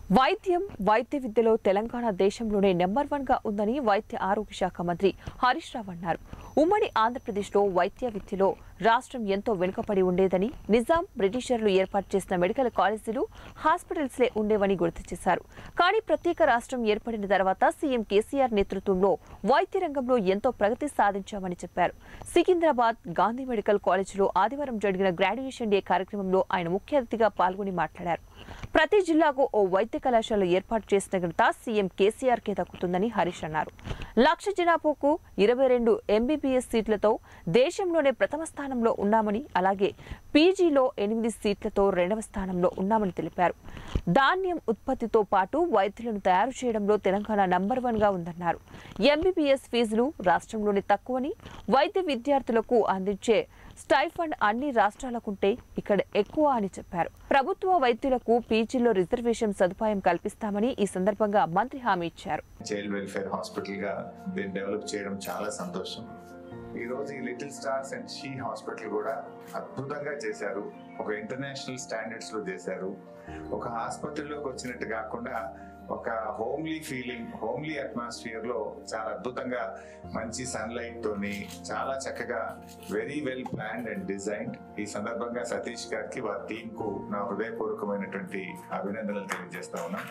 వైద్యం వైద్య విద్యలో తెలంగాణ దేశంలోనే నెంబర్ వన్ గా ఉందని వైద్య ఆరోగ్య శాఖ మంత్రి హరీష్ రావు అన్నారు ఉమ్మడి ఆంధ్రప్రదేశ్లో వైద్య విద్యలో రాష్ట్రం ఎంతో వెనుకబడి ఉండేదని నిజాం బ్రిటిషర్లు ఏర్పాటు చేసిన మెడికల్ కాలేజీలు హాస్పిటల్స్లే ఉండేవని గుర్తు చేశారు కానీ ప్రత్యేక రాష్ట్రం ఏర్పడిన తర్వాత సీఎం కేసీఆర్ నేతృత్వంలో వైద్య రంగంలో ఎంతో ప్రగతి సాధించామని చెప్పారు సికింద్రాబాద్ గాంధీ మెడికల్ కాలేజీలో ఆదివారం జరిగిన గ్రాడ్యుయేషన్ డే కార్యక్రమంలో ఆయన ముఖ్య అతిథిగా పాల్గొని మాట్లాడారు ప్రతి జిల్లాకు ఓ వైద్య కళాశాల ఏర్పాటు చేసిన ఘనత సీఎం కేసీఆర్ కే దక్కుతుందని హరీష్ అన్నారు లక్ష జనాభాకు ఇరవై రెండు ఎంబీబీఎస్ సీట్లతో దేశంలోనే ప్రథమ స్థానంలో ఉన్నామని అలాగే పీజీలో ఎనిమిది సీట్లతో రెండవ స్థానంలో ఉన్నామని తెలిపారు ధాన్యం ఉత్పత్తితో పాటు వైద్యులను తయారు చేయడంలో తెలంగాణ నంబర్ వన్ గా ఉందన్నారు ఎంబీబీఎస్ ఫీజులు రాష్ట్రంలోనే తక్కువని వైద్య విద్యార్థులకు అందించే స్టైఫండ్ అన్ని రాష్ట్రాలకుంటే ఇక్కడ ఎక్కువ అని చెప్పారు ప్రభుత్వ వైద్యులకు పీజీలో రిజర్వేషన్ సదుపాయం కల్పిస్తామని ఈ సందర్భంగా మంత్రి హామీ ఇచ్చారు చైల్డ్ వెల్ఫేర్ హాస్పిటల్ గా దీన్ని డెవలప్ చేయడం చాలా సంతోషం ఈ రోజు ఈ little stars and she hospital కూడా అద్భుతంగా చేశారు ఒక ఇంటర్నేషనల్ స్టాండర్డ్స్ లో చేశారు ఒక ఆసుపత్రిలోకి వచ్చినట్టు కాకుండా ఒక హోమ్లీ ఫీలింగ్ హోమ్లీ అట్మాస్ఫియర్ లో చాలా అద్భుతంగా మంచి సన్లైట్ తోని చాలా చక్కగా very well planned and designed ఈ సందర్భంగా సతీష్ గారికి వారి టీం కు నా హృదయపూర్వకమైనటువంటి అభినందనలు తెలియజేస్తా ఉన్నా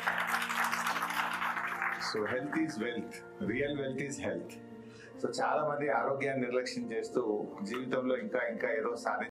so health is wealth real wealth is health so చాలా మంది ఆరోగ్యాన్ని నిర్లక్ష్యం చేస్తూ జీవితంలో ఇంకా ఇంకా ఏదో సాధి